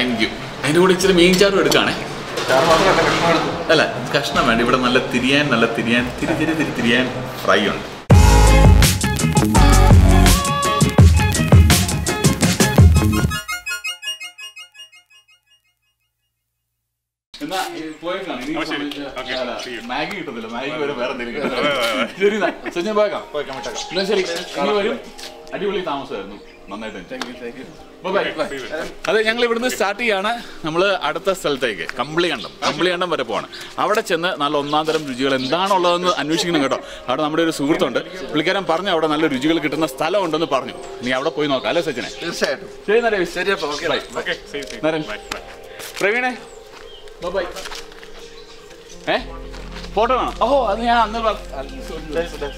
Thank you അതിൻ്റെ കൂടെ ഇച്ചിരി മീൻ ചാറും എടുക്കുകയാണേ അല്ല കഷ്ണം വേണ്ട ഇവിടെ നല്ല തിരിയാൻ നല്ല തിരിയാൻ തിരി തിരി തിരി തിരിയാൻ ഫ്രൈ ഉണ്ട് എന്നാ, ഈ പോയേക്കാം. ഇനി ശരി. സംബന്ധിച്ച് ഓക്കേ, അല്ല, see you. മാഗി കിട്ടുന്നില്ല മാഗി വരും വേറെ എന്തെങ്കിലും കിട്ടും. ശരി എന്നാ. സഞ്ജയ് പോയേക്കാം എന്നാ ശരി ഇനി വരും അടിപൊളി താമസമായിരുന്നു നന്നായിട്ട് Bye bye. അതെ ഞങ്ങൾ ഇവിടുന്ന് സ്റ്റാർട്ട് ചെയ്യാണ് നമ്മൾ അടുത്ത സ്ഥലത്തേക്ക് കമ്പിളി കണ്ടം കമ്പിളി കണ്ടം വരെ പോവാണ് അവിടെ ചെന്ന് നല്ല ഒന്നാം തരം രുചികൾ എന്താണുള്ളതെന്ന് അന്വേഷിക്കണം കേട്ടോ അവിടെ നമ്മുടെ ഒരു സുഹൃത്തുണ്ട് പുള്ളിക്കാരൻ പറഞ്ഞു അവിടെ നല്ല രുചികൾ കിട്ടുന്ന സ്ഥലം ഉണ്ടെന്ന് പറഞ്ഞു നീ അവിടെ പോയി നോക്കാം അല്ലേ സച്ചിനെ തീർച്ചയായിട്ടും ശരി നരേഷ് ശരി അപ്പൊ okay bye Okay, see you, see you. Naran Bye, bye. പ്രവീണേ ബൈ ഏ ഫോട്ടോ വേണം ഓഹോ അത് ഞാൻ അന്ന് പറ-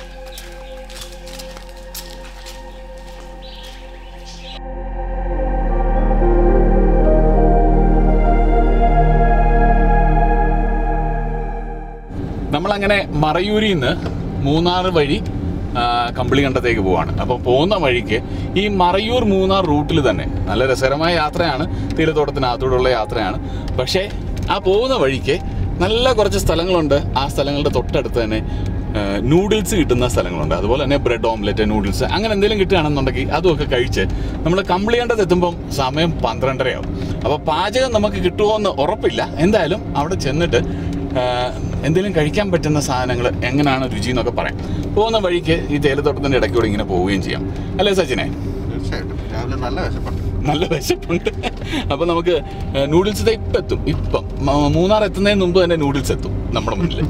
നമ്മളങ്ങനെ മറയൂരിൽ നിന്ന് മൂന്നാർ വഴി ആ, കമ്പിളി കണ്ടത്തേക്ക് പോവാണ് അപ്പോൾ പോകുന്ന വഴിക്ക് ഈ മറയൂർ മൂന്നാർ റൂട്ടിൽ തന്നെ നല്ല രസകരമായ യാത്രയാണ് തീരത്തോട്ടത്തിനകത്തൂടെയുള്ള യാത്രയാണ് പക്ഷേ ആ പോകുന്ന വഴിക്ക് നല്ല കുറച്ച് സ്ഥലങ്ങളുണ്ട് ആ സ്ഥലങ്ങളുടെ തൊട്ടടുത്ത് തന്നെ നൂഡിൽസ് കിട്ടുന്ന സ്ഥലങ്ങളുണ്ട് അതുപോലെ തന്നെ ബ്രെഡ് ഓംലെറ്റ് നൂഡിൽസ് അങ്ങനെ എന്തെങ്കിലും കിട്ടുകയാണെന്നുണ്ടെങ്കിൽ അതുമൊക്കെ കഴിച്ച് നമ്മൾ കമ്പിളികണ്ടത്ത് എത്തുമ്പം സമയം പന്ത്രണ്ടരയാവും അപ്പോൾ പാചകം നമുക്ക് കിട്ടുമോ എന്ന് ഉറപ്പില്ല എന്തായാലും അവിടെ ചെന്നിട്ട് ആഹ് എന്തെങ്കിലും കഴിക്കാൻ പറ്റുന്ന സാധനങ്ങൾ എങ്ങനെയാണ് രുചി എന്നൊക്കെ പറയാം പോകുന്ന വഴിക്ക് ഈ തേയിലത്തോട്ടത്തിൻ്റെ ഇടയ്ക്കൂടെ ഇങ്ങനെ പോവുകയും ചെയ്യാം അല്ലേ സച്ചിനെ തീർച്ചയായിട്ടും രാവിലെ നല്ല വിശപ്പുണ്ട് നല്ല വിശപ്പുണ്ട് അപ്പോൾ നമുക്ക് നൂഡിൽസ് ഇപ്പം എത്തും ഇപ്പം മ- മൂന്നാർ എത്തുന്നതിന് മുമ്പ് തന്നെ നൂഡിൽസ് എത്തും നമ്മുടെ മുന്നിൽ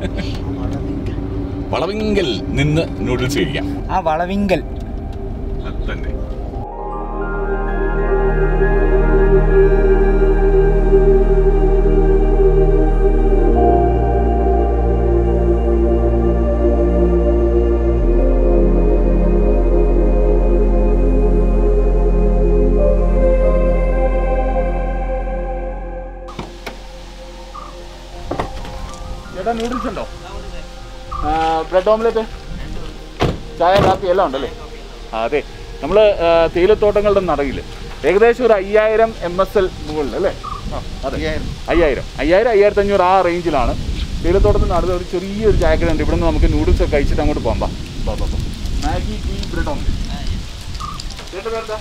വളവിങ്കൽ നിന്ന് നൂഡിൽസ് കഴിക്കാം ആ വളവിങ്കൽ അത് തന്നെ ചേട്ടാ നൂഡിൽസ് ഉണ്ടോ ബ്രെഡ് ഓംലെറ്റ് ചായ കാപ്പി എല്ലാം ഉണ്ടല്ലേ ആ, അതെ നമ്മൾ തേയിലത്തോട്ടങ്ങളുടെ നടയിൽ ഏകദേശം ഒരു അയ്യായിരം എം എസ് എൽ മുകളിൽ അല്ലേ അതെ അയ്യായിരം. അയ്യായിരം അയ്യായിരം അയ്യായിരത്തി അഞ്ഞൂറ് ആ റേഞ്ചിലാണ് തേയിലത്തോട്ടത്തിന് അടുത്ത് ഒരു ചെറിയൊരു ചായക്കട ഉണ്ട് ഇവിടെ നിന്ന് നമുക്ക് നൂഡിൽസ് ഒക്കെ കഴിച്ചിട്ട് അങ്ങോട്ട് പോകാം ബാ. ബാ, ബാ, ബാ. മാഗി ടീ ബ്രെഡ് ഓംലെറ്റ് ചേട്ടൻ്റെ പേരെന്താ?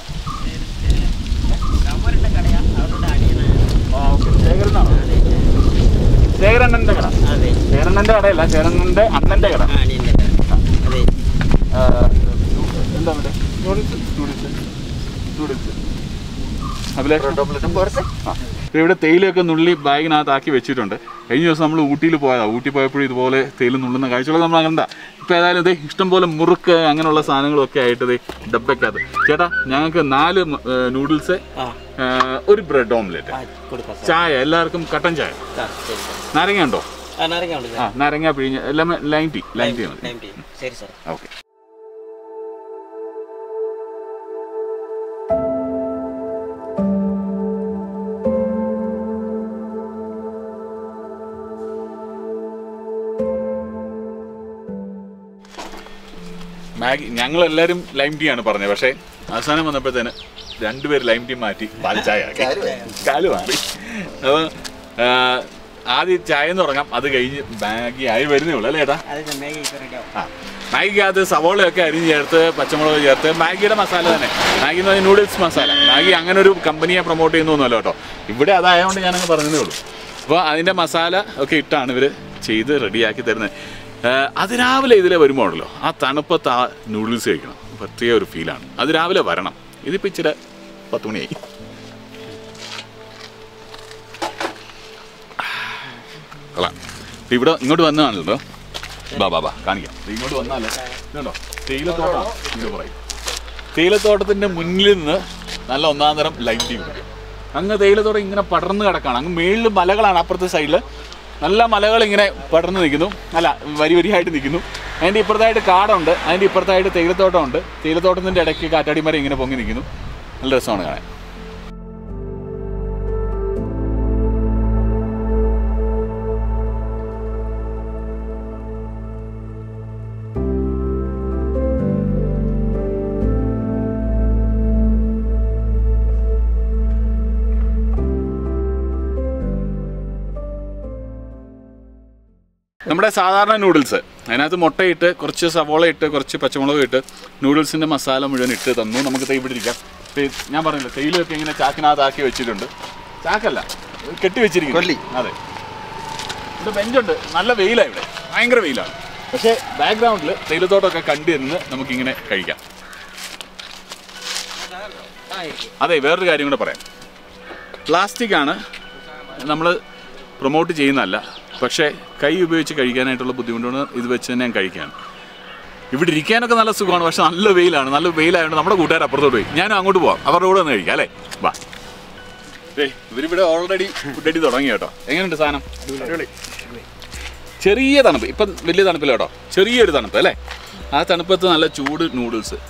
ആ, ഓക്കേ. ശേഖരനാണോ ശേഖരണ്ണൻ്റെ കട അതെ ശേഖരണ്ണൻ്റെ കടയല്ല ശേഖരണ്ണൻ്റെ അണ്ണൻ്റെ കട ആ നീണ്ട അതെ ആ, എന്താ വേണ്ടേ noodles noodles noodles Abhilash bread ഓംലെറ്റും പോരട്ടെ ആ ഇപ്പൊ ഇവിടെ തേയിലയൊക്കെ നുള്ളി ബാഗിനകത്ത് ആക്കി വെച്ചിട്ടുണ്ട് കഴിഞ്ഞ ദിവസം നമ്മൾ ഊട്ടിയിൽ പോയതാണ് ഊട്ടി പോയപ്പോഴും ഇതുപോലെ തേയില നുള്ളുന്ന കാഴ്ചകൾ നമ്മൾ കണ്ട ഇപ്പം ഏതായാലും ഇതേ ഇഷ്ടംപോലെ മുറുക്ക് അങ്ങനെയുള്ള സാധനങ്ങളൊക്കെ ആയിട്ട് ഇതേ ഡബ്ബയ്ക്കകത്ത് ചേട്ടാ ഞങ്ങൾക്ക് നാല് നൂഡിൽസ് ആ ഒരു ബ്രെഡ് ഓംലെറ്റ് ആ കൊടുക്കാം സാർ ചായ എല്ലാവർക്കും കട്ടൻ ചായ ആ ശരി സാർ നാരങ്ങ ഉണ്ടോ ആ നാരങ്ങ ഉണ്ട് ആ സാർ നാരങ്ങ പിഴിഞ്ഞ് എല്ലാം ലൈൻ ടീ ലൈൻ ടീ മതി ടൈം ടീ ശരി സാർ ഓക്കെ മാഗി ഞങ്ങൾ എല്ലാവരും ലൈം ടീ ആണ് പറഞ്ഞത് പക്ഷേ അവസാനം വന്നപ്പോഴത്തേന് രണ്ടുപേര് ലൈം ടീ മാറ്റി പാൽ ചായ ആക്കി കാല് മാറി അപ്പോൾ ആദ്യം ചായ എന്ന് തുടങ്ങാം അത് കഴിഞ്ഞ് മാഗി ആയി വരുന്നേ ഉള്ളൂ അല്ലേ ഏട്ടാ അത് മാഗി ഇപ്പം റെഡി ആവും ആ മാഗിക്കകത്ത് സവോളയൊക്കെ അരിഞ്ഞ് ചേർത്ത് പച്ചമുളക് ചേർത്ത് മാഗിയുടെ മസാല തന്നെ മാഗി എന്ന് പറഞ്ഞാൽ നൂഡിൽസ് മസാല മാഗി അങ്ങനെ ഒരു കമ്പനിയെ പ്രൊമോട്ട് ചെയ്യുന്നൊന്നുമല്ല കേട്ടോ ഇവിടെ അതായതുകൊണ്ട് ഞാനങ്ങ് പറഞ്ഞതേ ഉള്ളൂ അപ്പോൾ അതിൻ്റെ മസാല ഒക്കെ ഇട്ടാണ് ഇവർ ചെയ്ത് റെഡിയാക്കി തരുന്നത് അതിരാവിലെ ഇതിലെ വരുമ്പോഴല്ലോ ആ തണുപ്പത്ത് ആ നൂഡിൽസ് കഴിക്കണം പ്രത്യേക ഒരു ഫീലാണ് അത് രാവിലെ വരണം ഇതിപ്പോൾ ഇച്ചിരി പത്ത് മണിയായി കൊള്ളാം ഇപ്പൊ ഇവിടെ ഇങ്ങോട്ട് വന്നതാണല്ലോ ബാ ബാ ബാ കാണിക്കാം ദേ ഇങ്ങോട്ട് വന്നാലേ ഇതുണ്ടോ തേയിലത്തോട്ടം ഇത് പറയും തേയിലത്തോട്ടത്തിന്റെ മുന്നിൽ നിന്ന് നല്ല ഒന്നാം തരം ലൈറ്റ് കിട്ടും അങ്ങ് തേയിലത്തോട്ടം ഇങ്ങനെ പടർന്ന് കിടക്കാണ് അങ്ങ് മേളിൽ മലകളാണ് അപ്പുറത്തെ സൈഡിൽ നല്ല മലകൾ ഇങ്ങനെ പടർന്ന് നിൽക്കുന്നു അല്ല വരി വരിയായിട്ട് നിൽക്കുന്നു അതിൻ്റെ ഇപ്പുറത്തായിട്ട് കാടുണ്ട് അതിൻ്റെ ഇപ്പുറത്തായിട്ട് തേയിലത്തോട്ടമുണ്ട് തേയിലത്തോട്ടത്തിൻ്റെ ഇടയ്ക്ക് കാറ്റാടിമരം ഇങ്ങനെ പൊങ്ങി നിൽക്കുന്നു നല്ല രസമാണ് കാണാൻ നമ്മുടെ സാധാരണ നൂഡിൽസ് അതിനകത്ത് മുട്ടയിട്ട് കുറച്ച് സവോള ഇട്ട് കുറച്ച് പച്ചമുളക് ഇട്ട് നൂഡിൽസിൻ്റെ മസാല മുഴുവൻ ഇട്ട് തന്നു നമുക്ക് തൈ ഇവിടെ ഇരിക്കാം തേ- ഞാൻ പറഞ്ഞില്ല തേയിലൊക്കെ ഇങ്ങനെ ചാക്കിനകത്താക്കി വെച്ചിട്ടുണ്ട് ചാക്കല്ല കെട്ടി വെച്ചിരിക്കുന്നു കൊല്ലി. അതെ ഇത് ബെഞ്ചുണ്ട് നല്ല വെയിലാണ് ഇവിടെ ഭയങ്കര വെയിലാണ് പക്ഷേ ബാക്ക്ഗ്രൗണ്ടിൽ തേയിലത്തോട്ടമൊക്കെ കണ്ടു നിന്ന് നമുക്കിങ്ങനെ കഴിക്കാം അതെ വേറൊരു കാര്യം കൂടെ പറയാം പ്ലാസ്റ്റിക് ആണ് നമ്മൾ പ്രൊമോട്ട് ചെയ്യുന്നതല്ല പക്ഷേ കൈ ഉപയോഗിച്ച് കഴിക്കാനായിട്ടുള്ള ബുദ്ധിമുട്ടുകൊണ്ട് ഇത് വെച്ച് തന്നെ ഞാൻ കഴിക്കുകയാണ് ഇവിടെ ഇരിക്കാനൊക്കെ നല്ല സുഖമാണ് പക്ഷെ നല്ല വെയിലാണ് നല്ല വെയിലായതുകൊണ്ട് നമ്മുടെ കൂട്ടുകാർ അപ്പുറത്തോട്ട് പോയി ഞാനും അങ്ങോട്ട് പോവാം അവരുടെ കൂടെ ഒന്ന് കഴിക്കാം അല്ലേ വാ ഏയ് ഇവരിവിടെ ഓൾറെഡി ഫുഡ് അടി തുടങ്ങി കേട്ടോ എങ്ങനെയുണ്ട് സാധനം ചെറിയ തണുപ്പ് ഇപ്പം വലിയ തണുപ്പില്ല കേട്ടോ ചെറിയൊരു തണുപ്പ് അല്ലേ ആ തണുപ്പത്ത് നല്ല ചൂട് നൂഡിൽസ്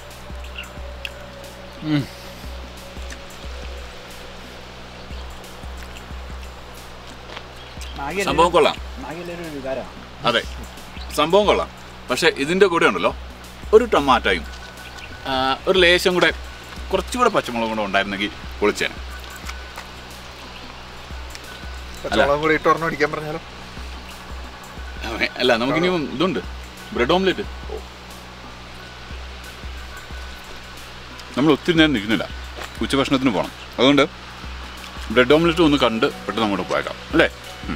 സംഭവം കൊള്ളാം അതെ സംഭവം കൊള്ളാം പക്ഷേ ഇതിൻ്റെ കൂടെ ഉണ്ടല്ലോ ഒരു ടൊമാറ്റോയും ആ, ഒരു ലേശം കൂടെ കുറച്ചുകൂടെ പച്ചമുളകും കൂടെ ഉണ്ടായിരുന്നെങ്കിൽ പൊളിച്ചേനെ പച്ചമുളകും കൂടി ഇട്ട് ഒരെണ്ണം അടിക്കാൻ പറഞ്ഞാലോ അവനെ- അല്ല നമുക്കിനിയും ഇതുണ്ട് ബ്രെഡ് ഓംലെറ്റ് നമ്മൾ ഒത്തിരി നേരം നിൽക്കുന്നില്ല ഉച്ചഭക്ഷണത്തിന് പോകണം അതുകൊണ്ട് ബ്രെഡ് ഓംലെറ്റ് ഒന്ന് കണ്ട് പെട്ടെന്ന് അങ്ങോട്ട് പോയേക്കാം അല്ലേ ഉം.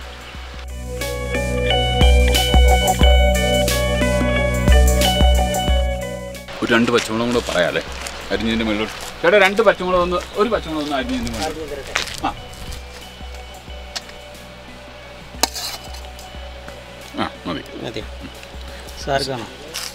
ഒരു രണ്ട് പച്ചമുളകും കൂടെ പറയാല്ലേ അരിഞ്ഞതിൻ്റെ മുകളിലോട്ട് ചേട്ടാ രണ്ട് പച്ചമുളക് ഒന്ന് ഒരു പച്ചമുളക് ഒന്ന് അരിഞ്ഞതിൻ്റെ മുകളിൽ ആ ആ മതി മതിയോ സാർക്കാണോ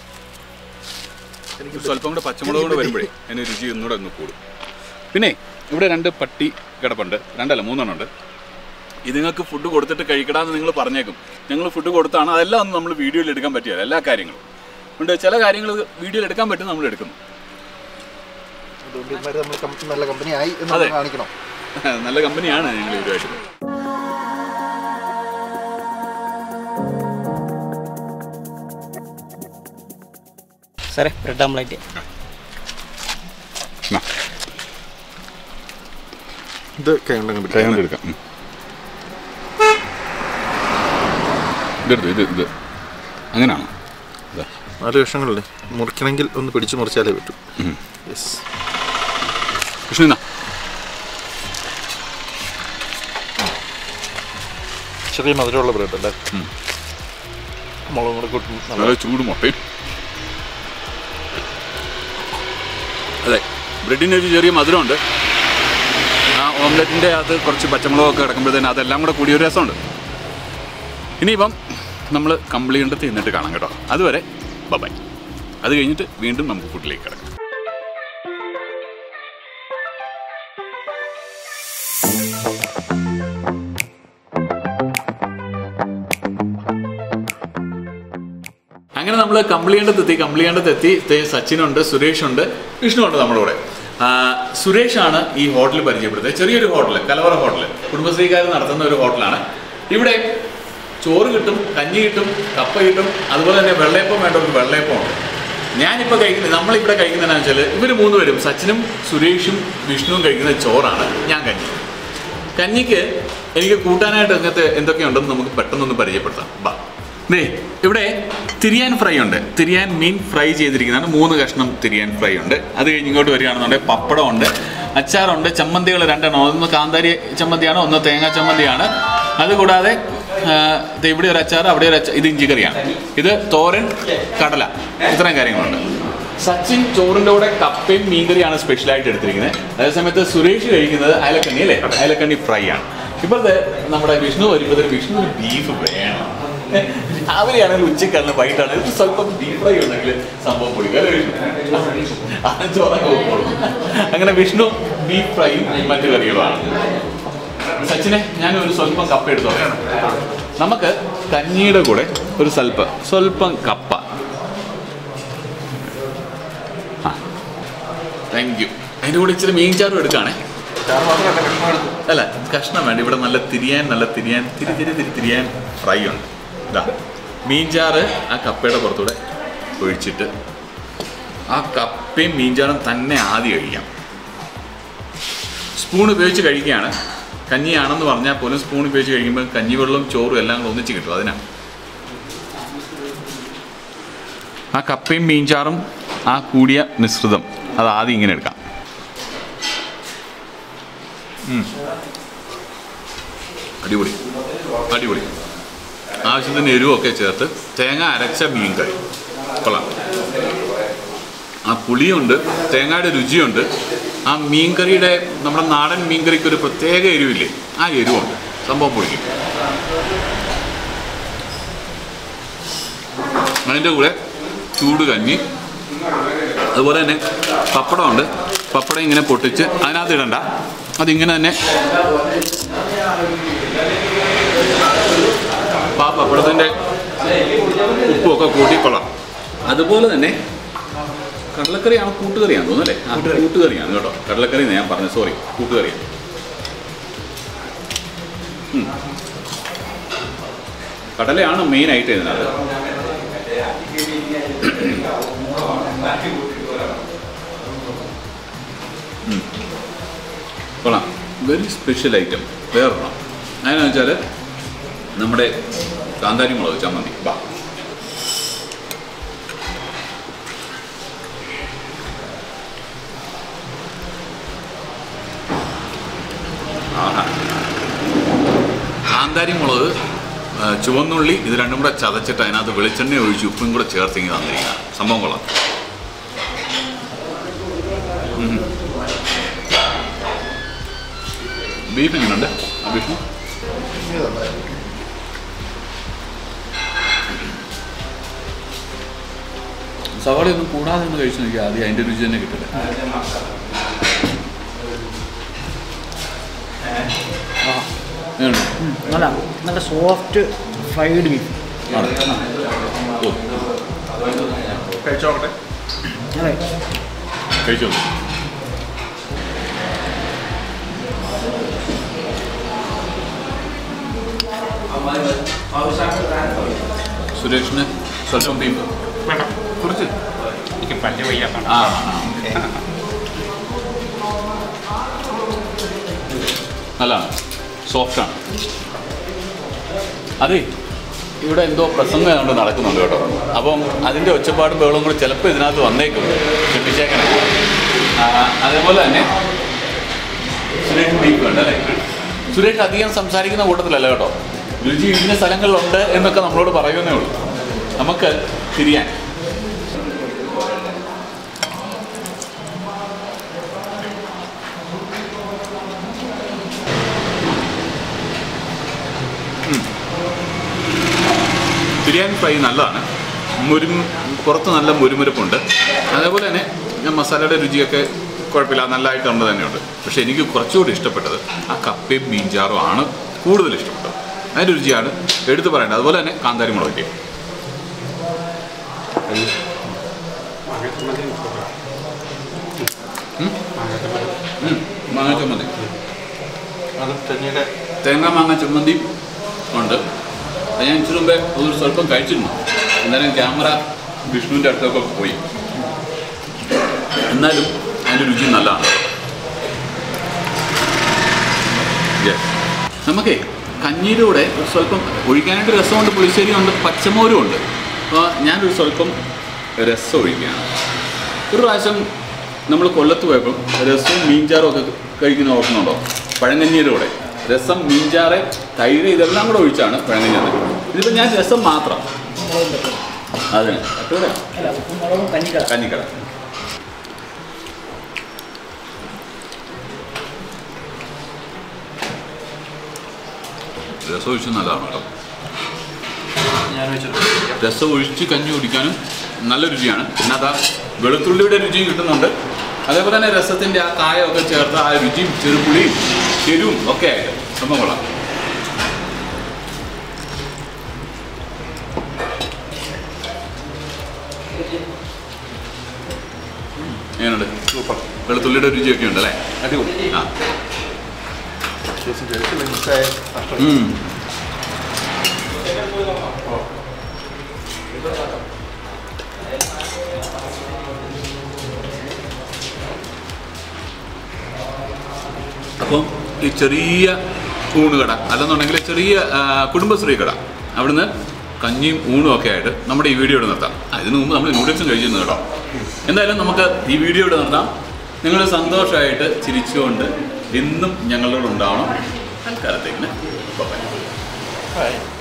ഒരു സ്വല്പം കൂടെ പച്ചമുളക് കൂടെ വരുമ്പോഴേ അതിന് രുചി ഒന്നുകൂടെ ഒന്ന് കൂടും പിന്നെ ഇവിടെ രണ്ട് പട്ടി കിടപ്പുണ്ട് രണ്ടല്ല മൂന്നെണ്ണം ഉണ്ട് ഇത് നിങ്ങൾക്ക് ഫുഡ് കൊടുത്തിട്ട് കഴിക്കടാന്ന് നിങ്ങൾ പറഞ്ഞേക്കും ഞങ്ങൾ ഫുഡ് കൊടുത്താണ് അതെല്ലാം ഒന്നും നമ്മൾ വീഡിയോയിൽ എടുക്കാൻ പറ്റില്ല എല്ലാ കാര്യങ്ങളും ഉണ്ട് ചില കാര്യങ്ങൾ വീഡിയോയിൽ എടുക്കാൻ പറ്റും നമ്മൾ എടുക്കുന്നു അതുകൊണ്ട് ഇവന്മാര് നമ്മൾ കം- നല്ല കമ്പനി ആയി എന്ന് അതെ. നമ്മൾ കാണിക്കണം നല്ല കമ്പനിയാണ് ഞങ്ങൾ ഇവരുമായിട്ട് സാറേ ബ്രെഡ് ഓംലേറ്റ് എന്നാ, ഇത് കൈ കൊണ്ട് കൈ കൊണ്ട് എടുക്കാം ഉം. ഇതെടുത്തു ഇത് ഇത് അങ്ങനെയാണോ ഇതാ നാല് കഷ്ണങ്ങളല്ലേ മുറിക്കണമെങ്കിൽ ഒന്ന് പിടിച്ച് മുറിച്ചാലേ പറ്റൂ ഉം. യെസ് കൃഷ്ണ എന്നാ ചെറിയ മധുരമുള്ള ബ്രെഡ് അല്ലേ ഉം. മുളകും കൂടെ കൂട്ടും നല്ല നല്ല ചൂട് മുട്ടയും അതെ ബ്രെഡിന് ഒരു ചെറിയ മധുരമുണ്ട് ആ ഓംലെറ്റിൻ്റെ അകത്ത് കുറച്ച് പച്ചമുളകൊക്കെ കിടക്കുമ്പോഴത്തേന് അതെല്ലാം കൂടെ കൂടിയൊരു രസമുണ്ട് ഇനിയിപ്പം നമ്മൾ കമ്പിളികണ്ടത്ത് തിന്നിട്ട് കാണാം കേട്ടോ അതുവരെ ബൈ അത് കഴിഞ്ഞിട്ട് വീണ്ടും നമുക്ക് ഫുഡിലേക്ക് കിടക്കാം അങ്ങനെ നമ്മൾ കമ്പിളിയണ്ടത്ത് എത്തി കമ്പിളിയണ്ടത്ത് എത്തി ദേ സച്ചിനുണ്ട് സുരേഷുണ്ട് വിഷ്ണുണ്ട് നമ്മുടെ കൂടെ ആ, സുരേഷാണ് ഈ ഹോട്ടൽ പരിചയപ്പെടുത്തുന്നത് ചെറിയൊരു ഹോട്ടൽ കലവറ ഹോട്ടൽ കുടുംബശ്രീക്കാർ നടത്തുന്ന ഒരു ഹോട്ടലാണ് ഇവിടെ ചോറ് കിട്ടും കഞ്ഞി കിട്ടും കപ്പ കിട്ടും അതുപോലെ തന്നെ വെള്ളയപ്പം വേണ്ടവർക്ക് വെള്ളയപ്പം ഉണ്ട് ഞാനിപ്പോൾ കഴിക്കുന്നത് നമ്മളിവിടെ കഴിക്കുന്നതെന്ന് വെച്ചാൽ ഇവർ മൂന്നുപേരും സച്ചിനും സുരേഷും വിഷ്ണുവും കഴിക്കുന്ന ചോറാണ് ഞാൻ കഞ്ഞി കഞ്ഞിക്ക് എനിക്ക് കൂട്ടാനായിട്ട് അങ്ങനത്തെ എന്തൊക്കെയുണ്ടെന്ന് നമുക്ക് പെട്ടെന്നൊന്ന് പരിചയപ്പെടുത്താം ബാ ദേ ഇവിടെ തിരിയാൻ ഫ്രൈ ഉണ്ട് തിരിയാൻ മീൻ ഫ്രൈ ചെയ്തിരിക്കുന്നതാണ് മൂന്ന് കഷ്ണം തിരിയാൻ ഫ്രൈ ഉണ്ട് അത് കഴിഞ്ഞ് ഇങ്ങോട്ട് വരികയാണെന്നുണ്ടെങ്കിൽ പപ്പടം ഉണ്ട് അച്ചാറുണ്ട് ചമ്മന്തികൾ രണ്ടെണ്ണം ഒന്ന് കാന്താരി ചമ്മന്തിയാണ് ഒന്ന് തേങ്ങാ ചമ്മന്തിയാണ് അതുകൂടാതെ ആ, ദേ ഇവിടെ ഒരു അച്ചാർ അവിടെ ഒരു അച്ചാർ ഇത് ഇഞ്ചിക്കറിയാണ് ഇത് തോരൻ കടല ഇത്രയും കാര്യങ്ങളുണ്ട് സച്ചിൻ ചോറിന്റെ കൂടെ കപ്പയും മീൻകറിയാണ് സ്പെഷ്യലായിട്ട് എടുത്തിരിക്കുന്നത് അതേസമയത്ത് സുരേഷ് കഴിക്കുന്നത് അയലക്കണ്ണി അല്ലേ അയലക്കണ്ണി ഫ്രൈ ആണ് ഇപ്പോഴത്തെ നമ്മുടെ വിഷ്ണു വരുമ്പോഴത്തേക്ക് വിഷ്ണു ബീഫ് വേണം രാവിലെയാണെങ്കിൽ ഉച്ചക്കാണ് വൈകിട്ടാണ് ഇത് സ്വല്പം ബീഫ് ഫ്രൈ ഉണ്ടെങ്കിൽ സംഭവം പൊളിക്കും അല്ലേ വിഷ്ണു ആ ചോറൊക്കെ വെക്കോളും. അങ്ങനെ വിഷ്ണു ബീഫ് ഫ്രൈയും മറ്റു കറികളുമാണ് സച്ചിനെ ഞാൻ ഒരു സ്വല്പം കപ്പ എടുത്തോ നമുക്ക് കഞ്ഞിയുടെ കൂടെ ഒരു സ്വല്പം സ്വല്പം കപ്പ താങ്ക് യു അതിൻ്റെ കൂടെ ഇച്ചിരി മീൻ ചാറും എടുക്കുകയാണേ ചാറ് മാത്രമല്ല കഷ്ണം എടുത്തു അല്ല കഷ്ണം വേണ്ട ഇവിടെ നല്ല തിരിയാൻ നല്ല തിരിയാൻ തിരി തിരി തിരി തിരിയാൻ ഫ്രൈ ഉണ്ട് ഇതാ മീൻചാറ് ആ കപ്പയുടെ പുറത്തൂടെ ഒഴിച്ചിട്ട് ആ കപ്പയും മീൻചാറും തന്നെ ആദ്യം കഴിക്കാം സ്പൂൺ ഉപയോഗിച്ച് കഴിക്കുകയാണ് കഞ്ഞിയാണെന്ന് പറഞ്ഞാൽ പോലും സ്പൂൺ ഉപയോഗിച്ച് കഴിക്കുമ്പോൾ കഞ്ഞിവെള്ളവും ചോറും എല്ലാം കൂടെ ഒന്നിച്ച് കിട്ടും അതിനാണ് ആ കപ്പയും മീൻചാറും ആ കൂടിയ മിശ്രിതം അത് ആദ്യം ഇങ്ങനെ എടുക്കാം ഉം. അടിപൊളി അടിപൊളി ആവശ്യത്തിന് എരിവൊക്കെ ചേർത്ത് തേങ്ങ അരച്ച മീൻ കറി കൊള്ളാം ആ പുളിയുണ്ട് തേങ്ങയുടെ രുചിയുണ്ട് ആ മീൻകറിയുടെ നമ്മുടെ നാടൻ മീൻകറിക്ക് ഒരു പ്രത്യേക എരിവില്ലേ ആ എരിവുണ്ട് സംഭവം പൊളിക്കും അതിൻ്റെ കൂടെ ചൂട് കഞ്ഞി അതുപോലെ തന്നെ പപ്പടമുണ്ട് പപ്പടം ഇങ്ങനെ പൊട്ടിച്ച് അതിനകത്ത് ഇടണ്ട അതിങ്ങനെ തന്നെ ആ പപ്പടത്തിൻ്റെ ഉപ്പുമൊക്കെ കൂട്ടിക്കൊള്ളാം അതുപോലെ തന്നെ കടലക്കറിയാണ് കൂട്ടുകറിയാണ് തോന്നുന്നല്ലേ ആ കൂട്ടുകറിയാണ് കേട്ടോ കടലക്കറി ഞാൻ പറഞ്ഞു സോറി കൂട്ടുകറിയാണ് ഉം. കടലയാണ് മെയിൻ ആയിട്ട് ഇതിനകത്ത് ഉം. കൊള്ളാം വെരി സ്പെഷ്യൽ ഐറ്റം വേറൊരെണ്ണം അതിനെന്ന് വെച്ചാൽ നമ്മുടെ കാന്താരി മുളക് ചമ്മന്തി ബാ ആഹാ. കാന്താരി മുളക് ആ, ചുവന്നുള്ളി ഇത് രണ്ടും കൂടെ ചതച്ചിട്ട് അതിനകത്ത് വെളിച്ചെണ്ണ ഒഴിച്ച് ഉപ്പും കൂടെ ചേർത്ത് ഇങ്ങനെ തന്നിരിക്കുക സംഭവം കൊള്ളാം ഉം. ബീഫ് എങ്ങനെയുണ്ട് ആ ബീഫ് സവാളയൊന്നും കൂടാതെ ഒന്ന് കഴിച്ചു നോക്കിയാൽ ആദ്യം അതിൻ്റെ രുചി തന്നെ കിട്ടില്ല എങ്ങനെയുണ്ട്? നല്ല നല്ല സോഫ്റ്റ് ഫ്രൈഡ് ബീഫ് ആണ്. ഓ കഴിച്ചോട്ടെ അതെ കഴിച്ചോ സുരേഷിന് സ്വല്പം ബീഫ് കുറച്ച് എനിക്ക് പല്ല് വയ്യാത്താണ് ആ നല്ലതാണ് സോഫ്റ്റാണ് അതെ ഇവിടെ എന്തോ പ്രസംഗം ഏതാണ്ട് നടക്കുന്നുണ്ട് കേട്ടോ അപ്പം അതിൻ്റെ ഒച്ചപ്പാടും ബഹളവും കൂടി ചിലപ്പോൾ ഇതിനകത്ത് വന്നേക്കും ക്ഷമിച്ചേക്കണേ ആ, അതേപോലെ തന്നെ സുരേഷ് ബീഫ് ഉണ്ട് അല്ലേ സുരേഷ് അധികം സംസാരിക്കുന്ന കൂട്ടത്തിലല്ല കേട്ടോ രുചി ഇന്ന സ്ഥലങ്ങളിലുണ്ട് എന്നൊക്കെ നമ്മളോട് പറയുന്നേ ഉള്ളൂ നമുക്ക് തിരിയാൻ ബിരിയാണി ഫ്രൈ നല്ലതാണ് മുരും പുറത്ത് നല്ല മുരുമുരുപ്പുണ്ട് അതേപോലെ തന്നെ ഞാൻ മസാലയുടെ രുചിയൊക്കെ കുഴപ്പമില്ല നല്ലതായിട്ടുണ്ട് തന്നെയുണ്ട് പക്ഷേ എനിക്ക് കുറച്ചുകൂടി ഇഷ്ടപ്പെട്ടത് ആ കപ്പയും മീൻചാറും ആണ് കൂടുതൽ ഇഷ്ടപ്പെട്ടത് അതിൻ്റെ രുചിയാണ് എടുത്തു പറയേണ്ടത് അതുപോലെ തന്നെ കാന്താരി മുളകിൻ്റെ മാങ്ങ ചമ്മന്തി അത് തെങ്ങിയുടെ തേങ്ങ മാങ്ങ ചമ്മന്തി ഉണ്ട് അത് ഞാൻ ഇച്ചിരി മുമ്പേ ഒരു സ്വല്പം കഴിച്ചിരുന്നു എന്നാലും ക്യാമറ വിഷ്ണുവിൻ്റെ അടുത്തൊക്കെ പോയി എന്നാലും അതിൻ്റെ രുചി നല്ലതാണ് Yes. നമുക്കേ കഞ്ഞിയുടെ കൂടെ ഒരു സ്വല്പം ഒഴിക്കാനായിട്ട് രസമുണ്ട് പുളിശ്ശേരി ഉണ്ട് പച്ചമോരും ഉണ്ട് അപ്പോൾ ഞാനൊരു സ്വല്പം രസം ഒഴിക്കുകയാണ് ഒരു പ്രാവശ്യം നമ്മൾ കൊല്ലത്ത് പോയപ്പോൾ രസവും മീൻചാറും ഒക്കെ കഴിക്കുന്ന ഓർക്കുന്നുണ്ടോ പഴങ്കഞ്ഞിയുടെ കൂടെ രസം മീൻചാറ് തൈര് ഇതെല്ലാം കൂടെ ഒഴിച്ചാണ് പഴങ്കഞ്ഞി അത് ഇതിപ്പോൾ ഞാൻ രസം മാത്രം അതിന് പറ്റൂല അല്ല ഉപ്പും മുളകും കഞ്ഞിക്കട കഞ്ഞിക്കട രസം ഒഴിച്ച് നല്ലതാണ് കേട്ടോ ഞാൻ വെച്ചിട്ടുണ്ട് രസം ഒഴിച്ച് കഞ്ഞി കുടിക്കാനും നല്ല രുചിയാണ് പിന്നെ അതാ വെളുത്തുള്ളിയുടെ രുചിയും കിട്ടുന്നുണ്ട് അതേപോലെ തന്നെ രസത്തിൻ്റെ ആ കായമൊക്കെ ചേർത്ത് ആ രുചിയും ചെറുപുളിയും എരിവും ഒക്കെ ആയിട്ട് സംഭവം കൊള്ളാം എങ്ങനെയുണ്ട് സൂപ്പർ വെളുത്തുള്ളിയുടെ രുചിയൊക്കെ ഉണ്ട് അല്ലേ അടിപൊളി ആ ചേച്ചി കഴിച്ചില്ല മിസ്സായ നഷ്ടം ഉം. അപ്പം ഈ ചെറിയ ഊണ് കട അല്ലെന്നുണ്ടെങ്കിൽ ചെറിയ ആ, കുടുംബശ്രീ കട അവിടുന്ന് കഞ്ഞിയും ഊണും ഒക്കെ ആയിട്ട് നമ്മുടെ ഈ വീഡിയോ ഇവിടെ നിർത്താം ആ, ഇതിനു മുമ്പ് നമ്മൾ നൂഡിൽസും കഴിച്ചിരുന്നു കേട്ടോ എന്തായാലും നമുക്ക് ഈ വീഡിയോ ഇവിടെ നിർത്താം നിങ്ങൾ സന്തോഷമായിട്ട് ചിരിച്ചുകൊണ്ട് എന്നും ഞങ്ങളോട് ഉണ്ടാവണം തൽക്കാലത്തേക്കിന് ബൈ Bye.